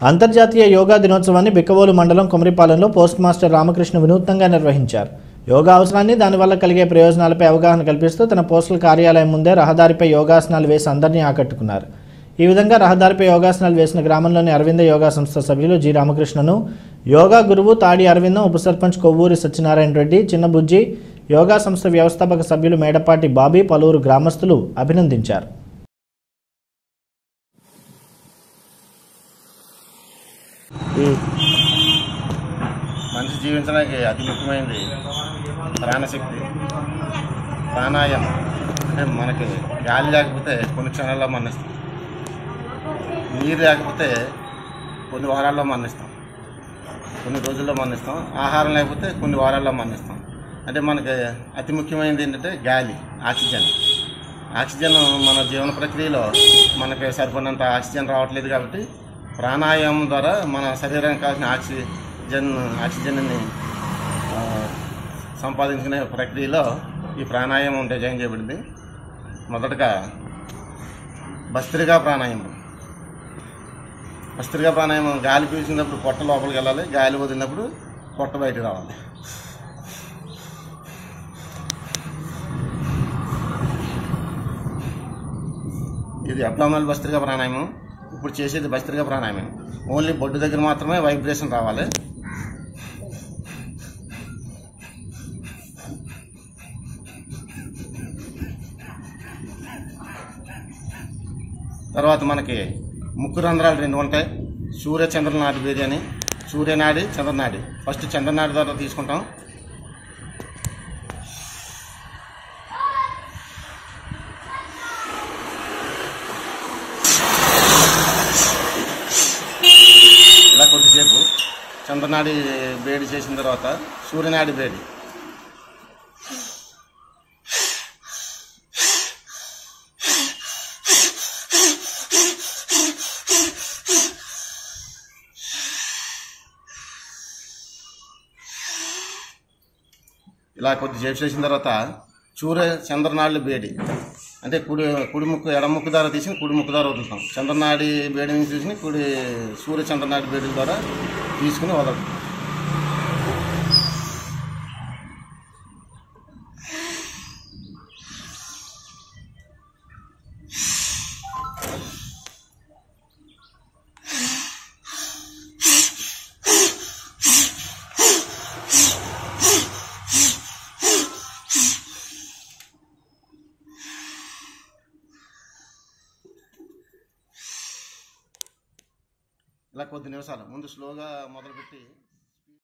అంతర్జాతీయ యోగా దినోత్సవాన్ని బిక్కవోలు మండలం కొమరిపాలెంలో పోస్ట్ మాస్టర్ రామకృష్ణ వినూత్నంగా నిర్వహించారు యోగా అవసరాన్ని దానివల్ల కలిగే ప్రయోజనాలపై అవగాహన కల్పిస్తూ తన పోస్టల్ కార్యాలయం ముందే రహదారిపై యోగాసనాలు వేసి అందరినీ ఆకట్టుకున్నారు ఈ విధంగా రహదారిపై యోగాసనాలు వేసిన గ్రామంలోని అరవింద యోగా సంస్థ సభ్యులు జి రామకృష్ణను యోగా గురువు తాడి అరవిందం ఉప సర్పంచ్ కొవ్వూరి సత్యనారాయణ రెడ్డి చిన్నబుజ్జి యోగా సంస్థ వ్యవస్థాపక సభ్యులు మేడపాటి బాబీ పలువురు గ్రామస్తులు అభినందించారు మనిషి జీవించడానికి అతి ముఖ్యమైనది ప్రాణశక్తి ప్రాణాయామం అంటే మనకి గాలి లేకపోతే కొన్ని క్షణాల్లో మరణిస్తాం నీరు లేకపోతే కొన్ని వారాల్లో మరణిస్తాం కొన్ని రోజుల్లో మరణిస్తాం ఆహారం లేకపోతే కొన్ని వారాల్లో మరణిస్తాం అంటే మనకి అతి ముఖ్యమైనది ఏంటంటే గాలి ఆక్సిజన్ ఆక్సిజన్ మన జీవన ప్రక్రియలో మనకి సరిపడినంత ఆక్సిజన్ రావట్లేదు కాబట్టి ప్రాణాయామం ద్వారా మన శరీరానికి కావాల్సిన ఆక్సిజన్ ఆక్సిజన్ని ఆ, సంపాదించుకునే ప్రక్రియలో ఈ ప్రాణాయామం డిజైన్ చేయబడింది మొదటగా భస్త్రిగా ప్రాణాయామం భస్త్రిగా ప్రాణాయామం గాలి పీల్చినప్పుడు పొట్ట లోపలికి వెళ్ళాలి గాలి వదిలినప్పుడు పొట్ట బయటకు రావాలి ఇది అబ్డామినల్ భస్త్రిగా ప్రాణాయామం ఇప్పుడు చేసేది భస్త్రిగా ప్రాణాయామం ఓన్లీ బొడ్డు దగ్గర మాత్రమే వైబ్రేషన్ రావాలి తర్వాత మనకి ముక్కు రంధ్రాలు రెండు ఉంటాయి సూర్య చంద్రనాడి వేది అని సూర్యనాడి చంద్రనాడి ఫస్ట్ చంద్రనాడి ద్వారా తీసుకుంటాం ఇలా కొద్దిసేపు చంద్రనాడి వేడి చేసిన తర్వాత సూర్యనాడి వేడి ఇలా కొద్దిసేపు చేసిన తర్వాత సూర్య చంద్రనాడి వేడి అంటే కుడి కుడి ముక్కు ఎడ ముక్కు ద్వారా తీసి కుడి ముక్కు ద్వారా వదులుతాం చంద్రనాడి వేడి నుంచి తీసి కుడి సూర్య చంద్రనాడి వేడి ద్వారా తీసుకుని వదలటం ఇలా కొద్ది నిమిషాలు ముందు స్లోగా మొదలుపెట్టి